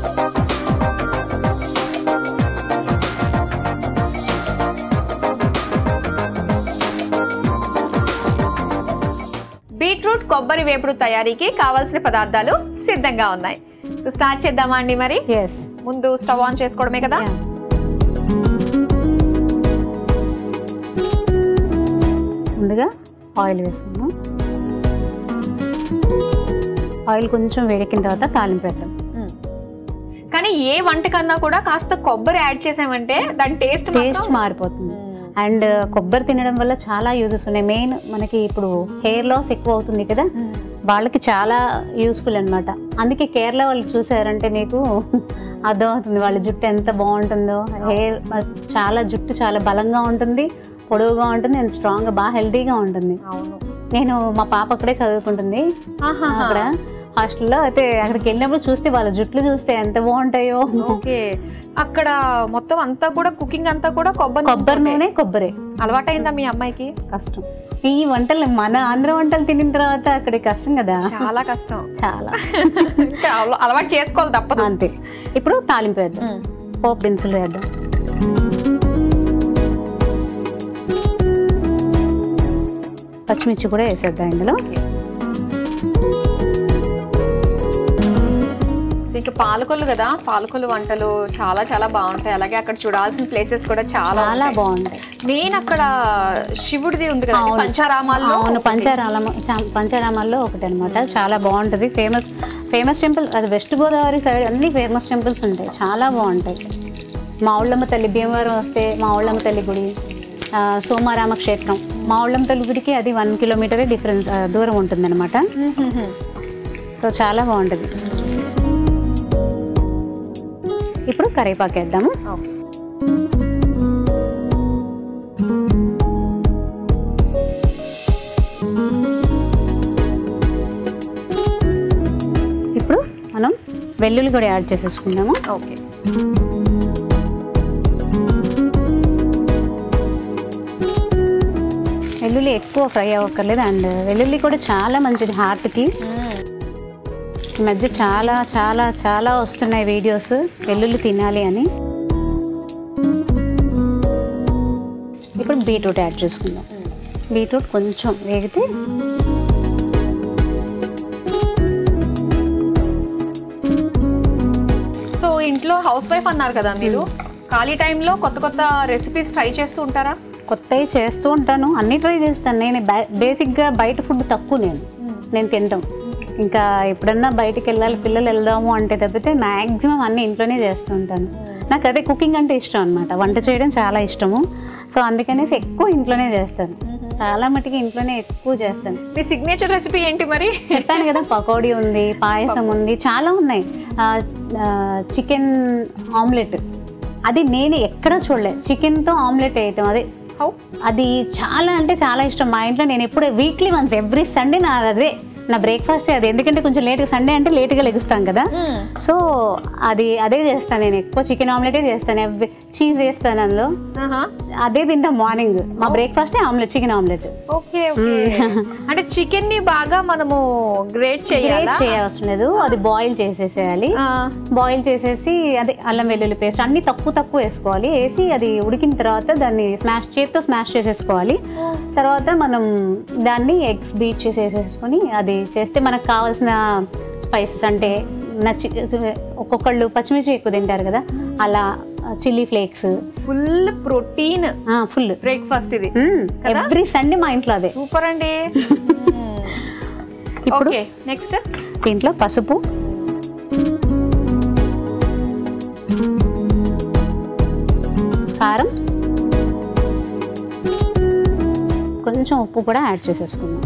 Beetroot కొబ్బరి వేపుడు తయారీకి కావాల్సిన పదార్థాలు సిద్ధంగా ఉన్నాయి సో స్టార్ట్ చేద్దామా అండి మరి ఎస్ ముందు స్టవ్ ఆన్ చేసుకోవడమే కదా ముందుగా ఆయిల్ వేసుకుందాం ఆయిల్ కొంచెం వేడెక్కిన తర్వాత తాలింపు వేద్దాం మ్మ్. కానీ ఏ వంటకన్నా కూడా కాస్త కొబ్బరి యాడ్ చేసామంటే దాని టేస్ట్ టేస్ట్ మారిపోతుంది అండ్ కొబ్బరి తినడం వల్ల చాలా యూజెస్ ఉన్నాయి మెయిన్ మనకి ఇప్పుడు హెయిర్ లాస్ ఎక్కువ అవుతుంది కదా వాళ్ళకి చాలా యూస్ఫుల్ అన్నమాట అందుకే కేరళ వాళ్ళు చూసారంటే మీకు అర్థమవుతుంది వాళ్ళ జుట్టు ఎంత బాగుంటుందో హెయిర్ చాలా జుట్టు చాలా బలంగా ఉంటుంది పొడవుగా ఉంటుంది అండ్ స్ట్రాంగ్గా బాగా హెల్తీగా ఉంటుంది అవును నేను మా పాప అక్కడే చదువుకుంటుంది ఆహాహా. అక్కడ హాస్టల్లో అయితే అక్కడికి వెళ్ళినప్పుడు చూస్తే వాళ్ళ జుట్లు చూస్తే ఎంత బాగుంటాయో ఓకే అక్కడ మొత్తం అంతా కూడా కుకింగ్ అంతా కూడా కొబ్బరి కొబ్బరి నూనె కొబ్బరి అలవాటైందా మీ అమ్మాయికి కష్టం ఈ వంటలు మన ఆంధ్ర వంటలు తినిన తర్వాత అక్కడ కష్టం కదా చాలా కష్టం చాలా ఇంకా అల- అలవాటు చేసుకోవాలి తప్పదు అంతే ఇప్పుడు తాలింపు వేద్దాం మ్మ్. పోపు దినుసులు వేద్దాం పచ్చిమిర్చి కూడా వేసేద్దాం ఇందులో సో ఇంకా పాలకొల్లు కదా పాలకొల్లు వంటలు చాలా చాలా బాగుంటాయి అలాగే అక్కడ చూడాల్సిన ప్లేసెస్ కూడా చాలా చాలా బాగుంటాయి మెయిన్ అక్కడ శివుడిది ఉంది కదా అవును. పంచారామాల్లో అవును పంచారామ చా- పంచారామాల్లో ఒకటి అనమాట చాలా బాగుంటుంది ఫేమస్ ఫేమస్ టెంపుల్ అది వెస్ట్ గోదావరి సైడ్ అన్ని ఫేమస్ టెంపుల్స్ ఉంటాయి చాలా బాగుంటాయి మా ఊళ్ళమ్మ తల్లి భీమవరం వస్తే మా ఊళ్ళమ్మ తల్లి గుడి ఆ, సోమారామ క్షేత్రం మా ఊళ్ళమ్మ తల్లి గుడికి అది వన్ కిలోమీటరే డిఫరెన్స్ ఆ, దూరం ఉంటుందన్నమాట సో చాలా బాగుంటుంది ఇప్పుడు కరివేపాకు వేద్దాము ఓకే. ఇప్పుడు మనం వెల్లుల్లి కూడా యాడ్ చేసేసుకుందాము ఓకే వెల్లుల్లి ఎక్కువ ఫ్రై అవ్వక్కర్లేదు అండ్ వెల్లుల్లి కూడా చాలా మంచిది హార్ట్కి ఈ మధ్య చాలా చాలా చాలా వస్తున్నాయి వీడియోస్ వెల్లుల్లి తినాలి అని ఇప్పుడు బీట్రూట్ యాడ్ చేసుకుందాం బీట్రూట్ కొంచెం వేగితే సో ఇంట్లో హౌస్ వైఫ్ అన్నారు కదా మీరు ఖాళీ టైంలో కొత్త కొత్త రెసిపీస్ ట్రై చేస్తూ ఉంటారా కొత్తవి చేస్తూ ఉంటాను అన్నీ ట్రై చేస్తాను నేను బే- బేసిక్గా బయట ఫుడ్ తక్కువ నేను నేను తింటాం ఇంకా ఎప్పుడన్నా బయటికి వెళ్ళాలి పిల్లలు వెళ్దాము అంటే తప్పితే మ్యాక్సిమం అన్ని ఇంట్లోనే చేస్తూ ఉంటాను నాకు అదే కుకింగ్ అంటే ఇష్టం అనమాట వంట చేయడం చాలా ఇష్టము సో అందుకనేసి ఎక్కువ ఇంట్లోనే చేస్తాను చాలా మటుకి ఇంట్లోనే ఎక్కువ చేస్తాను మీ సిగ్నేచర్ రెసిపీ ఏంటి మరి చెప్పాను కదా పకోడీ ఉంది పాయసం ఉంది చాలా ఉన్నాయి చికెన్ ఆమ్లెట్ అది నేను ఎక్కడ చూడలే చికెన్తో ఆమ్లెట్ వేయటం అదే హౌ అది చాలా అంటే చాలా ఇష్టం మా ఇంట్లో నేను ఎప్పుడు వీక్లీ వన్స్ ఎవ్రీ సండే నా అదే నా బ్రేక్ఫాస్ట్ అది ఎందుకంటే కొంచెం లేట్గా సండే అంటే లేట్గా లెగుస్తాం కదా సో అది అదే చేస్తాను నేను ఎక్కువ చికెన్ ఆమ్లెటే చేస్తాను చీజ్ వేస్తాను అందులో అదే తింటాం మార్నింగ్ మా breakfast omelette chicken omelette okay okay అంటే చికెన్ ని బాగా మనము గ్రేట్ చేయాలా చేయవసరం లేదు అది బాయిల్ చేసేసేయాలి ఆ, బాయిల్ చేసేసి అదే అల్లం వెల్లుల్లి పేస్ట్ అన్ని తక్కువ తక్కువ వేసుకోవాలి వేసి అది ఉడికిన తర్వాత దాన్ని స్మాష్ చేత్తో స్మాష్ చేసేసుకోవాలి తర్వాత మనం దాన్ని ఎగ్స్ బీట్ చేసేసేసుకొని అది చేస్తే మనకు కావాల్సిన స్పైసెస్ అంటే నచ్చి ఒక్కొక్కళ్ళు పచ్చిమిర్చి ఎక్కువ తింటారు కదా అలా chilli flakes full protein full breakfast ఇది ఎవ్రీ సండే మా ఇంట్లో అదే సూపర్ అండి ఇప్పుడు ఓకే నెక్స్ట్ దీంట్లో పసుపు కారం కొంచెం ఉప్పు కూడా యాడ్ చేసేసుకుందాం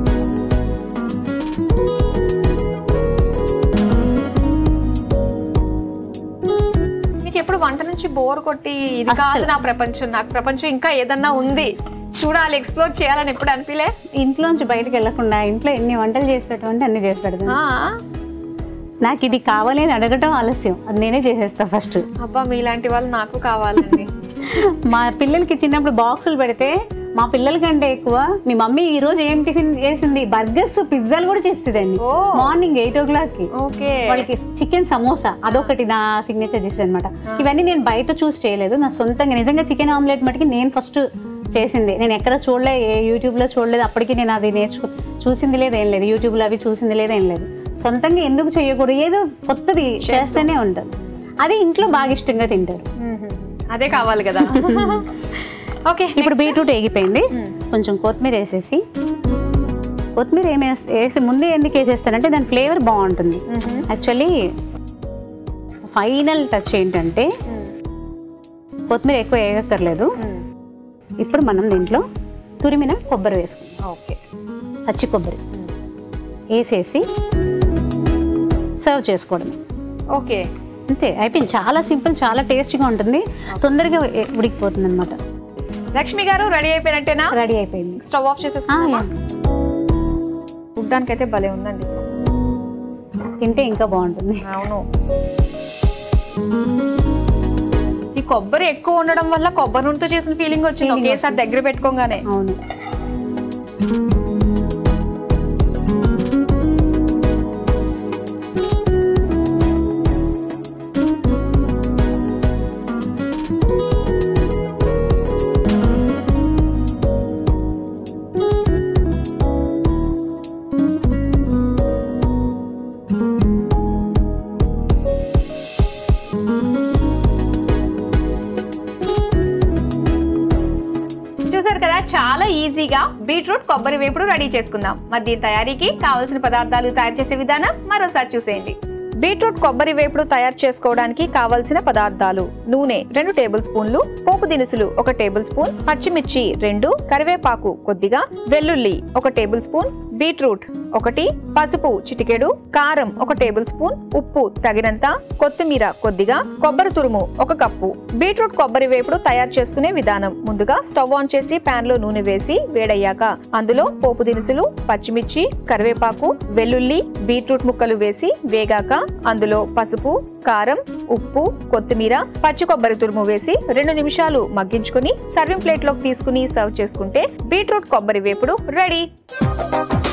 మీకు ఎప్పుడు వంట నుంచి బోర్ కొట్టి ఇది కాదు అస్సలు. నా ప్రపంచం నాకు ప్రపంచం ఇంకా ఏదన్నా ఉంది చూడాలి ఎక్స్ప్లోర్ చేయాలని ఎప్పుడు అనిపిలే ఇంట్లోంచి బయటకు వెళ్ళకుండా ఇంట్లో ఎన్ని వంటలు చేసి పెట్టమంటే అన్ని చేసి పెడతాను ఆ, నాకు ఇది కావాలి అని అడగటం ఆలస్యం అది నేనే చేసేస్తా ఫస్ట్ అబ్బా మీలాంటి వాళ్ళు నాకు కావాలండి మా పిల్లలకి చిన్నప్పుడు బాక్సులు పెడితే మా పిల్లల కంటే ఎక్కువ మీ మమ్మీ ఈ రోజు ఏం టిఫిన్ చేసింది బర్గర్స్ పిజ్జాలు కూడా చేస్తుందండి ఓ. మార్నింగ్ ఎయిట్ ఓ క్లాక్ కి ఓకే వాళ్ళకి చికెన్ సమోసా అదొకటి నా సిగ్నేచర్ డిష్ అనమాట ఇవన్నీ నేను బయట చూసి చేయలేదు నా సొంతంగా నిజంగా చికెన్ ఆమ్లెట్ మటుకి నేను ఫస్ట్ చేసింది నేను ఎక్కడ చూడలే ఏ యూట్యూబ్లో చూడలేదు అప్పటికి నేను అది నేర్చుకు చూసింది లేదు ఏం లేదు యూట్యూబ్లో అవి చూసింది లేదు ఏం లేదు సొంతంగా ఎందుకు చేయకూడదు ఏదో కొత్తది చేస్తూనే ఉంటుంది అది ఇంట్లో బాగా ఇష్టంగా తింటారు అదే కావాలి కదా ఓకే ఇప్పుడు బీట్రూట్ వేగిపోయింది కొంచెం కొత్తిమీర వేసేసి కొత్తిమీర ఏమి వేసి ముందే ఎందుకు వేసేస్తానంటే దాని ఫ్లేవర్ బాగుంటుంది యాక్చువల్లీ ఫైనల్ టచ్ ఏంటంటే కొత్తిమీర ఎక్కువ వేయక్కర్లేదు ఇప్పుడు మనం దీంట్లో తురిమిన కొబ్బరి వేసుకుందాం ఓకే పచ్చి కొబ్బరి వేసేసి సర్వ్ చేసుకోవడమే ఓకే అంతే అయిపోయింది చాలా సింపుల్ చాలా టేస్టీగా ఉంటుంది తొందరగా ఉ- ఉడికిపోతుంది అనమాట లక్ష్మి గారు రెడీ అయిపోయినట్టేనా రెడీ అయిపోయింది స్టవ్ ఆఫ్ ఆ, చేసేసుకుందామా యా. చూడ్డానికి అయితే భలే ఉందండి తింటే ఇంకా బాగుంటుంది అవును ఈ కొబ్బరి ఎక్కువ ఉండడం వల్ల కొబ్బరి నూనెతో చేసిన ఫీలింగ్ వచ్చింది Feeling ఒకేసారి దగ్గర పెట్టుకోగానే అవును చూసారు కదా చాలా ఈజీగా బీట్రూట్ కొబ్బరి వేపుడు రెడీ చేసుకుందాం మరి దీని తయారీకి కావలసిన పదార్థాలు తయారు చేసే విధానం మరోసారి చూసేయండి బీట్రూట్ కొబ్బరి వేపుడు తయారు చేసుకోవడానికి కావలసిన పదార్థాలు నూనె రెండు టేబుల్ స్పూన్లు పోపు దినుసులు ఒక టేబుల్ స్పూన్ పచ్చిమిర్చి రెండు కరివేపాకు కొద్దిగా వెల్లుల్లి ఒక టేబుల్ స్పూన్ బీట్రూట్ ఒకటి పసుపు చిటికెడు కారం ఒక టేబుల్ స్పూన్ ఉప్పు తగినంత కొత్తిమీర కొద్దిగా కొబ్బరి తురుము ఒక కప్పు బీట్రూట్ కొబ్బరి వేపుడు తయారు చేసుకునే విధానం ముందుగా స్టవ్ ఆన్ చేసి పాన్ లో నూనె వేసి వేడయ్యాక అందులో పోపు దినుసులు పచ్చిమిర్చి కరివేపాకు వెల్లుల్లి బీట్రూట్ ముక్కలు వేసి వేగాక అందులో పసుపు కారం ఉప్పు కొత్తిమీర పచ్చి కొబ్బరి తురుము వేసి రెండు నిమిషాలు మగ్గించుకుని సర్వింగ్ ప్లేట్ లోకి తీసుకుని సర్వ్ చేసుకుంటే బీట్రూట్ కొబ్బరి వేపుడు రెడీ